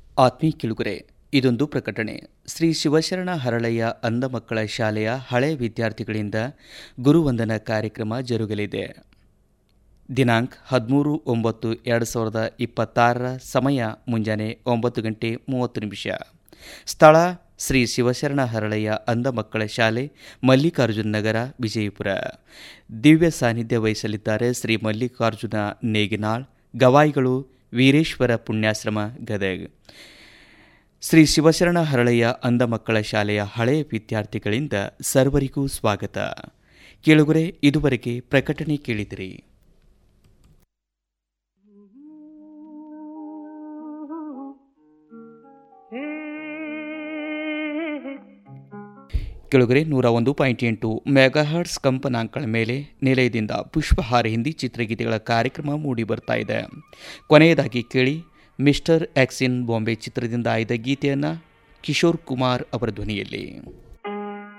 ಆತ್ಮೀಯ ಕಿಳುಗರೆ ಇದೊಂದು ಪ್ರಕಟಣೆ ಶ್ರೀ ಶಿವಶರಣ ಹರಳಯ್ಯ ಅಂಧ ಮಕ್ಕಳ ಶಾಲೆಯ ಹಳೆ ವಿದ್ಯಾರ್ಥಿಗಳಿಂದ ಗುರುವಂದನ ಕಾರ್ಯಕ್ರಮ ಜರುಗಲಿದೆ ದಿನಾಂಕ ಹದಿಮೂರು ಒಂಬತ್ತು ಎರಡು ಸಾವಿರದ ಇಪ್ಪತ್ತಾರರ ಸಮಯ ಮುಂಜಾನೆ ಒಂಬತ್ತು ಗಂಟೆ ಮೂವತ್ತು ನಿಮಿಷ ಸ್ಥಳ ಶ್ರೀ ಶಿವಶರಣ ಹರಳಯ್ಯ ಅಂಧ ಮಕ್ಕಳ ಶಾಲೆ ಮಲ್ಲಿಕಾರ್ಜುನ ನಗರ ವಿಜಯಪುರ ದಿವ್ಯ ಸಾನ್ನಿಧ್ಯ ವಹಿಸಲಿದ್ದಾರೆ ಶ್ರೀ ಮಲ್ಲಿಕಾರ್ಜುನ ನೇಗಿನಾಳ್ ಗವಾಯಿಗಳು ವೀರೇಶ್ವರ ಪುಣ್ಯಾಶ್ರಮ ಗದಗ್ ಶ್ರೀ ಶಿವಶರಣ ಹರಳಯ್ಯ ಅಂಧ ಮಕ್ಕಳ ಶಾಲೆಯ ಹಳೆಯ ವಿದ್ಯಾರ್ಥಿಗಳಿಂದ ಸರ್ವರಿಗೂ ಸ್ವಾಗತ ಕೇಳುಗರೆ ಇದುವರೆಗೆ ಪ್ರಕಟಣೆ ಕೇಳಿದಿರಿ ಕೆಳಗರೆ ನೂರ ಒಂದು ಪಾಯಿಂಟ್ ಎಂಟು ಮೆಗಾಹರ್ಟ್ಸ್ ಕಂಪನಾಂಕಗಳ ಮೇಲೆ ನಿಲಯದಿಂದ ಪುಷ್ಪಹಾರ ಹಿಂದಿ ಚಿತ್ರಗೀತೆಗಳ ಕಾರ್ಯಕ್ರಮ ಮೂಡಿ ಬರ್ತಾ ಇದೆ ಕೊನೆಯದಾಗಿ ಕೇಳಿ ಮಿಸ್ಟರ್ ಎಕ್ಸಿನ್ ಬಾಂಬೆ ಚಿತ್ರದಿಂದ ಆಯ್ದ ಗೀತೆಯನ್ನು ಕಿಶೋರ್ ಕುಮಾರ್ ಅವರ ಧ್ವನಿಯಲ್ಲಿ